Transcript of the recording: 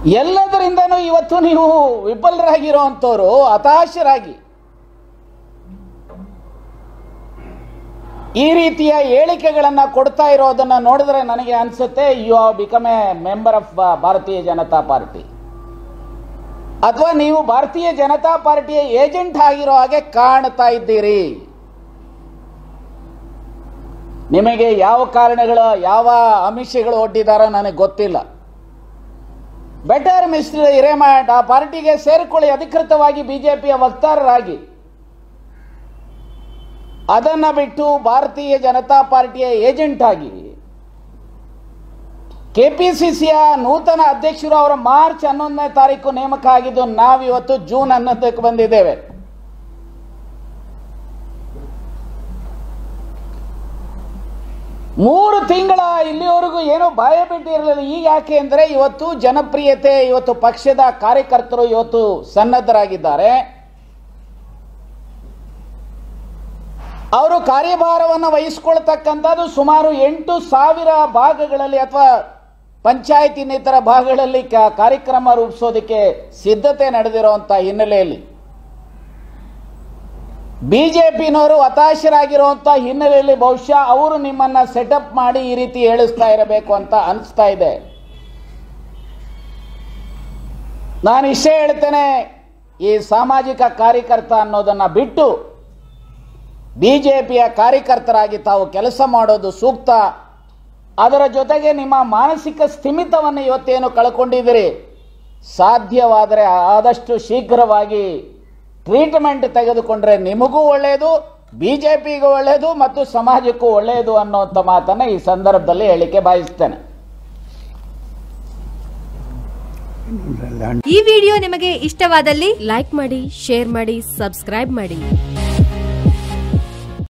ಎಲ್ಲದರಿಂದನೂ ಇವತ್ತು ನೀವು ವಿಫಲರಾಗಿರುವಂಥವ್ರು ಹತಾಶರಾಗಿ ಈ ರೀತಿಯ ಹೇಳಿಕೆಗಳನ್ನು ಕೊಡ್ತಾ ಇರೋದನ್ನ ನೋಡಿದ್ರೆ ನನಗೆ ಅನ್ಸುತ್ತೆ you have become a member of Bharatiya Janata party ಅಥವಾ ನೀವು ಭಾರತೀಯ ಜನತಾ ಪಾರ್ಟಿಯ ಏಜೆಂಟ್ ಆಗಿರೋ ಹಾಗೆ ಕಾಣ್ತಾ ಇದ್ದೀರಿ ನಿಮಗೆ ಯಾವ ಕಾರಣಗಳು ಯಾವ ಆಮಿಷಗಳು ಒಡ್ಡಿದಾರೋ ನನಗೆ ಗೊತ್ತಿಲ್ಲ ಬೆಟರ್ ಮಿಸ್ಟರ್ ಹಿರೇಮಠ ಆ ಪಾರ್ಟಿಗೆ ಸೇರಿಕೊಳ್ಳಿ ಅಧಿಕೃತವಾಗಿ ಬಿಜೆಪಿಯ ವಕ್ತಾರರಾಗಿ ಅದನ್ನ ಬಿಟ್ಟು ಭಾರತೀಯ ಜನತಾ ಪಾರ್ಟಿಯ ಏಜೆಂಟ್ ಆಗಿ ಕೆಪಿಸಿಸಿಯ ನೂತನ ಅಧ್ಯಕ್ಷರು ಅವರ ಮಾರ್ಚ್ ಹನ್ನೊಂದನೇ ತಾರೀಕು ನೇಮಕ ಆಗಿದ್ದು ನಾವಿವತ್ತು ಜೂನ್ ಹನ್ನೊಂದಕ್ಕೆ ಬಂದಿದ್ದೇವೆ ಮೂರು ತಿಂಗಳ ಇಲ್ಲಿವರೆಗೂ ಏನೋ ಭಯ ಬಿಟ್ಟಿರಲಿಲ್ಲ ಈಗ ಯಾಕೆ ಅಂದರೆ ಇವತ್ತು ಜನಪ್ರಿಯತೆ ಇವತ್ತು ಪಕ್ಷದ ಕಾರ್ಯಕರ್ತರು ಇವತ್ತು ಸನ್ನದ್ಧರಾಗಿದ್ದಾರೆ ಅವರು ಕಾರ್ಯಭಾರವನ್ನು ವಹಿಸಿಕೊಳ್ತಕ್ಕಂಥದ್ದು ಸುಮಾರು ಎಂಟು ಸಾವಿರ ಭಾಗಗಳಲ್ಲಿ ಅಥವಾ ಪಂಚಾಯತ್ ಇನ್ನಿತರ ಭಾಗಗಳಲ್ಲಿ ಕ- ಕಾರ್ಯಕ್ರಮ ರೂಪಿಸೋದಕ್ಕೆ ಸಿದ್ಧತೆ ನಡೆದಿರುವಂಥ ಹಿನ್ನೆಲೆಯಲ್ಲಿ ಬಿಜೆಪಿನವರು ಹತಾಶರಾಗಿರುವಂಥ ಹಿನ್ನೆಲೆಯಲ್ಲಿ ಬಹುಶಃ ಅವರು ನಿಮ್ಮನ್ನ ಸೆಟಪ್ ಮಾಡಿ ಈ ರೀತಿ ಹೇಳಿಸ್ತಾ ಇರಬೇಕು ಅಂತ ಅನಿಸ್ತಾ ಇದೆ ನಾನು ಇಷ್ಟೇ ಹೇಳ್ತೇನೆ ಈ ಸಾಮಾಜಿಕ ಕಾರ್ಯಕರ್ತ ಅನ್ನೋದನ್ನ ಬಿಟ್ಟು ಬಿಜೆಪಿಯ ಕಾರ್ಯಕರ್ತರಾಗಿ ತಾವು ಕೆಲಸ ಮಾಡೋದು ಸೂಕ್ತ ಅದರ ಜೊತೆಗೆ ನಿಮ್ಮ ಮಾನಸಿಕ ಸ್ಥಿಮಿತವನ್ನು ಇವತ್ತೇನು ಕಳ್ಕೊಂಡಿದ್ದೀರಿ ಸಾಧ್ಯವಾದರೆ ಆದಷ್ಟು ಶೀಘ್ರವಾಗಿ ಟ್ರೀಟ್ಮೆಂಟ್ ತೆಗೆದುಕೊಂಡ್ರೆ ನಿಮಗೂ ಒಳ್ಳೆಯದು ಬಿಜೆಪಿಗೂ ಒಳ್ಳೆಯದು ಮತ್ತು ಸಮಾಜಕ್ಕೂ ಒಳ್ಳೆಯದು ಅನ್ನುವಂಥ ಮಾತನ್ನು ಈ ಸಂದರ್ಭದಲ್ಲಿ ಹೇಳಿಕೆ ಬಯಸ್ತೇನೆ ಈ ವಿಡಿಯೋ ನಿಮಗೆ ಇಷ್ಟವಾದಲ್ಲಿ ಲೈಕ್ ಮಾಡಿ ಶೇರ್ ಮಾಡಿ ಸಬ್ಸ್ಕ್ರೈಬ್ ಮಾಡಿ